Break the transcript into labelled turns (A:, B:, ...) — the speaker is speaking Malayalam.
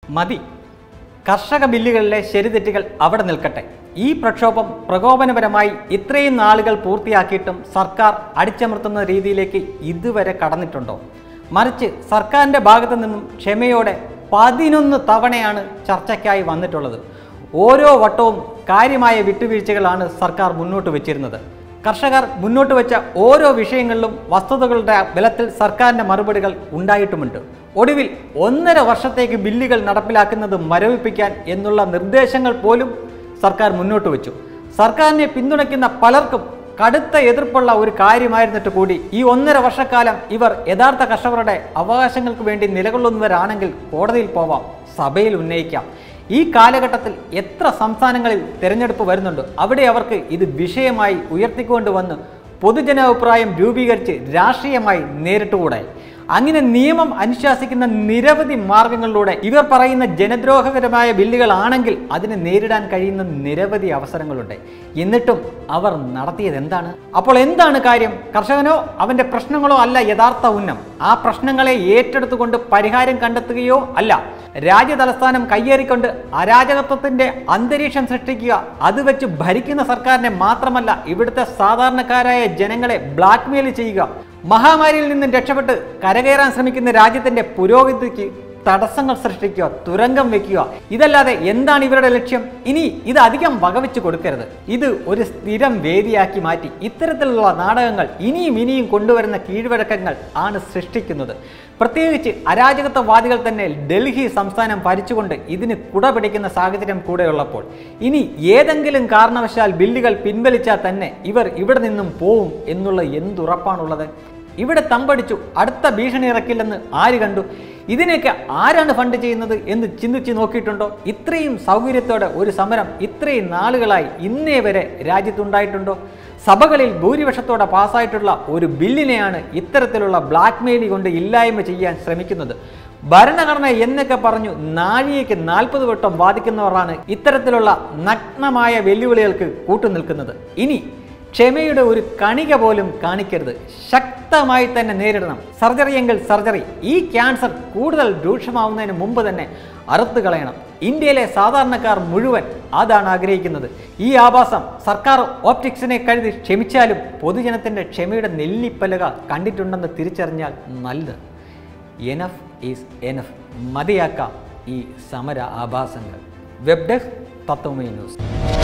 A: മതി കർഷക ബില്ലുകളിലെ ശരിതെറ്റുകൾ അവിടെ നിൽക്കട്ടെ ഈ പ്രക്ഷോഭം പ്രകോപനപരമായി ഇത്രയും നാളുകൾ പൂർത്തിയാക്കിയിട്ടും സർക്കാർ അടിച്ചമർത്തുന്ന രീതിയിലേക്ക് ഇതുവരെ കടന്നിട്ടുണ്ടോ മറിച്ച് സർക്കാരിൻ്റെ ഭാഗത്തു നിന്നും ക്ഷമയോടെ പതിനൊന്ന് തവണയാണ് ചർച്ചയ്ക്കായി വന്നിട്ടുള്ളത് ഓരോ വട്ടവും കാര്യമായ വിട്ടുവീഴ്ചകളാണ് സർക്കാർ മുന്നോട്ട് വെച്ചിരുന്നത് കർഷകർ മുന്നോട്ട് വെച്ച ഓരോ വിഷയങ്ങളിലും വസ്തുതകളുടെ ബലത്തിൽ സർക്കാരിൻ്റെ മറുപടികൾ ഉണ്ടായിട്ടുമുണ്ട് ഒടുവിൽ ഒന്നര വർഷത്തേക്ക് ബില്ലുകൾ നടപ്പിലാക്കുന്നത് മരവിപ്പിക്കാൻ എന്നുള്ള നിർദ്ദേശങ്ങൾ പോലും സർക്കാർ മുന്നോട്ട് വെച്ചു സർക്കാരിനെ പിന്തുണയ്ക്കുന്ന പലർക്കും കടുത്ത എതിർപ്പുള്ള ഒരു കാര്യമായിരുന്നിട്ട് കൂടി ഈ ഒന്നര വർഷക്കാലം ഇവർ യഥാർത്ഥ കർഷകരുടെ അവകാശങ്ങൾക്ക് വേണ്ടി നിലകൊള്ളുന്നവരാണെങ്കിൽ കോടതിയിൽ പോവാം സഭയിൽ ഉന്നയിക്കാം ഈ കാലഘട്ടത്തിൽ എത്ര സംസ്ഥാനങ്ങളിൽ തിരഞ്ഞെടുപ്പ് വരുന്നുണ്ട് അവിടെ അവർക്ക് ഇത് വിഷയമായി ഉയർത്തിക്കൊണ്ട് വന്ന് പൊതുജനാഭിപ്രായം രൂപീകരിച്ച് രാഷ്ട്രീയമായി നേരിട്ടുകൂടെ അങ്ങനെ നിയമം അനുശാസിക്കുന്ന നിരവധി മാർഗങ്ങളിലൂടെ ഇവർ പറയുന്ന ജനദ്രോഹകരമായ ബില്ലുകളാണെങ്കിൽ അതിനെ നേരിടാൻ കഴിയുന്ന നിരവധി അവസരങ്ങളുണ്ട് എന്നിട്ടും അവർ നടത്തിയത് എന്താണ് അപ്പോൾ എന്താണ് കാര്യം കർഷകനോ അവന്റെ പ്രശ്നങ്ങളോ അല്ല യഥാർത്ഥ ഉന്നം ആ പ്രശ്നങ്ങളെ ഏറ്റെടുത്തുകൊണ്ട് പരിഹാരം കണ്ടെത്തുകയോ അല്ല രാജ്യ തലസ്ഥാനം കയ്യേറിക്കൊണ്ട് അരാജകത്വത്തിന്റെ അന്തരീക്ഷം സൃഷ്ടിക്കുക അത് വെച്ച് ഭരിക്കുന്ന സർക്കാരിനെ മാത്രമല്ല ഇവിടുത്തെ സാധാരണക്കാരായ ജനങ്ങളെ ബ്ലാക്ക്മെയിൽ ചെയ്യുക മഹാമാരിയിൽ നിന്നും രക്ഷപ്പെട്ട് കരകയറാൻ ശ്രമിക്കുന്ന രാജ്യത്തിന്റെ പുരോഗതിക്ക് തടസ്സങ്ങൾ സൃഷ്ടിക്കുക തുരങ്കം വെക്കുക ഇതല്ലാതെ എന്താണ് ഇവരുടെ ലക്ഷ്യം ഇനി ഇത് അധികം വകവെച്ച് കൊടുക്കരുത് ഇത് ഒരു സ്ഥിരം വേദിയാക്കി മാറ്റി ഇത്തരത്തിലുള്ള നാടകങ്ങൾ ഇനിയും ഇനിയും കൊണ്ടുവരുന്ന കീഴ്വഴക്കങ്ങൾ ആണ് സൃഷ്ടിക്കുന്നത് പ്രത്യേകിച്ച് അരാജകത്വവാദികൾ തന്നെ ഡൽഹി സംസ്ഥാനം ഭരിച്ചുകൊണ്ട് ഇതിന് കുട പിടിക്കുന്ന സാഹചര്യം കൂടെയുള്ളപ്പോൾ ഇനി ഏതെങ്കിലും കാരണവശാൽ ബില്ലുകൾ പിൻവലിച്ചാൽ തന്നെ ഇവർ ഇവിടെ നിന്നും പോവും എന്നുള്ള എന്തുറപ്പാണുള്ളത് ഇവിടെ തമ്പടിച്ചു അടുത്ത ഭീഷണി ഇറക്കില്ലെന്ന് ആര് കണ്ടു ഇതിനെയൊക്കെ ആരാണ് ഫണ്ട് ചെയ്യുന്നത് എന്ന് ചിന്തിച്ച് നോക്കിയിട്ടുണ്ടോ ഇത്രയും സൗകര്യത്തോടെ ഒരു സമരം ഇത്രയും നാളുകളായി ഇന്നേ വരെ രാജ്യത്തുണ്ടായിട്ടുണ്ടോ സഭകളിൽ ഭൂരിപക്ഷത്തോടെ പാസ്സായിട്ടുള്ള ഒരു ബില്ലിനെയാണ് ഇത്തരത്തിലുള്ള ബ്ലാക്ക് മെയിലി കൊണ്ട് ഇല്ലായ്മ ചെയ്യാൻ ശ്രമിക്കുന്നത് ഭരണഘടന എന്നൊക്കെ പറഞ്ഞു നാഴികയ്ക്ക് നാൽപ്പത് വട്ടം വാദിക്കുന്നവരാണ് ഇത്തരത്തിലുള്ള നഗ്നമായ വെല്ലുവിളികൾക്ക് കൂട്ടുനിൽക്കുന്നത് ഇനി ക്ഷമയുടെ ഒരു കണിക പോലും കാണിക്കരുത് ശക്തമായി തന്നെ നേരിടണം സർജറി എങ്കിൽ സർജറി ഈ ക്യാൻസർ കൂടുതൽ രൂക്ഷമാവുന്നതിന് മുമ്പ് തന്നെ അറുത്തു കളയണം ഇന്ത്യയിലെ സാധാരണക്കാർ മുഴുവൻ അതാണ് ആഗ്രഹിക്കുന്നത് ഈ ആഭാസം സർക്കാർ ഓപ്റ്റിക്സിനെ കരുതി ക്ഷമിച്ചാലും പൊതുജനത്തിൻ്റെ ക്ഷമയുടെ നെല്ലിപ്പലക കണ്ടിട്ടുണ്ടെന്ന് തിരിച്ചറിഞ്ഞാൽ നല്ലത് എനഫ് ഈസ് എനഫ് മതിയാക്കാം ഈ സമര ആഭാസങ്ങൾ വെബ് ഡെസ്ക് തത്വമേ ന്യൂസ്